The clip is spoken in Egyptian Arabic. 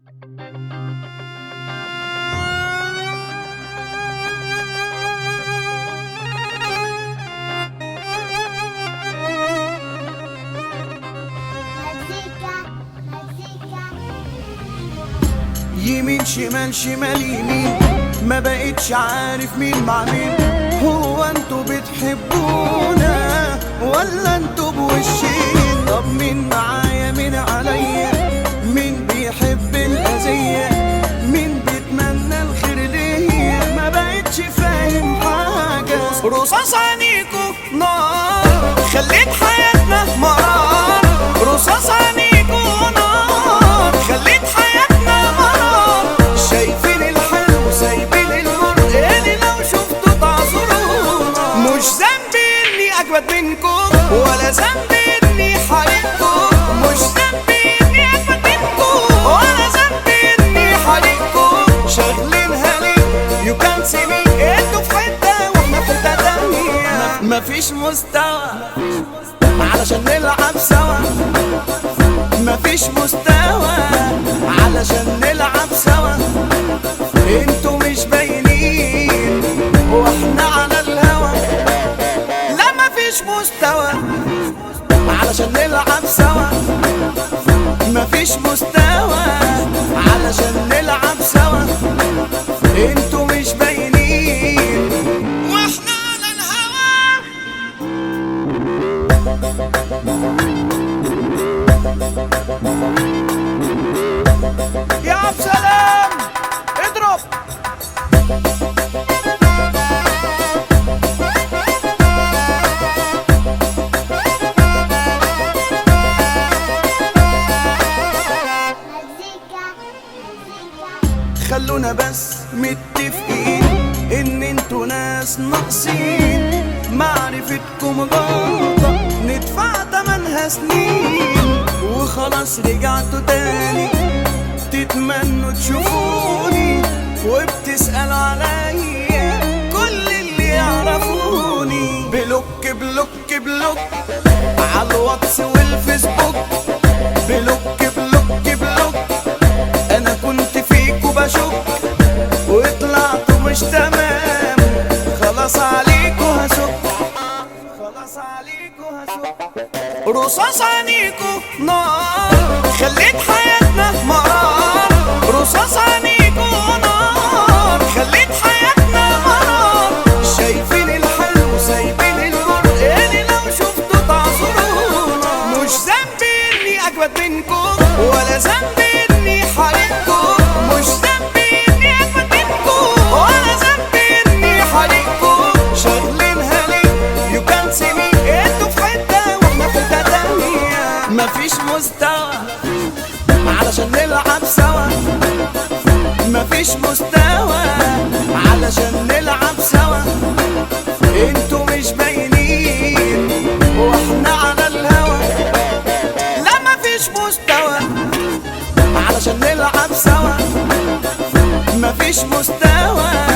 مزيكا مزيكا يمين شمال شمال يمين ما بقتش عارف مين مع مين هو انتوا بتحبونا ولا انتوا بوشين طب مين معايا مين عليا مين بيحب الأذية مين بيتمنى الخير ليا ما بقتش فاهم حاجة رصاص عينيكوا نار خليت حياتنا مرار رصاص عينيكوا نار خليت حياتنا مرار شايفين الحلو سايبين المر اللي لو شفتوا تعذرونا مش ذنبي اني اجمد منكم ولا ذنبي اني حريقكم مش ذنبي اني اجمد منكم ولا ذنبي اني حريقكم شاغلينها ليه يو كان سي مي انتوا في حته واحنا في حته تانيه مفيش مستوى علشان نلعب سوا مفيش مستوى علشان نلعب سوا انتوا مش باينين واحنا على الهوا لا مفيش مستوى علشان نلعب سوا مفيش مستوى علشان نلعب سوا انتوا مش باينين واحنا على الهوا يا عبد سلام اضرب مزيكا مزيكا خلونا بس متفقين ان انتوا ناس ناقصين معرفتكم غلطة ندفع تمنها سنين وخلاص رجعتوا تاني تتمنوا تشوفوني وبتسألوا عليا كل اللي يعرفوني بلوك بلوك بلوك على الواتس والفيسبوك بلوك بلوك بلوك انا كنت فيكوا بشك وطلعتوا مش تمام خلاص عليكوا هشك خلاص عليكوا هشك رصاص عينيكوا نار خليت حياتنا مرار رصاص عينيكوا نار خليت حياتنا مرار شايفين الحلو سايبين المر اللي لو شفتوا تعذرونا مش ذنبي اني اجمد منكم ولا ذنبي اني حريقكم مش ذنبي اني اجمد منكم ولا ذنبي اني حريقكم شاغلينها ليه يو كان سي مي انتوا في حته واحنا في حته تانيه مفيش مستوى علشان نلعب سوا مفيش مستوى علشان نلعب سوا انتوا مش باينين واحنا على الهوا لا مفيش مستوى علشان نلعب سوا مفيش مستوى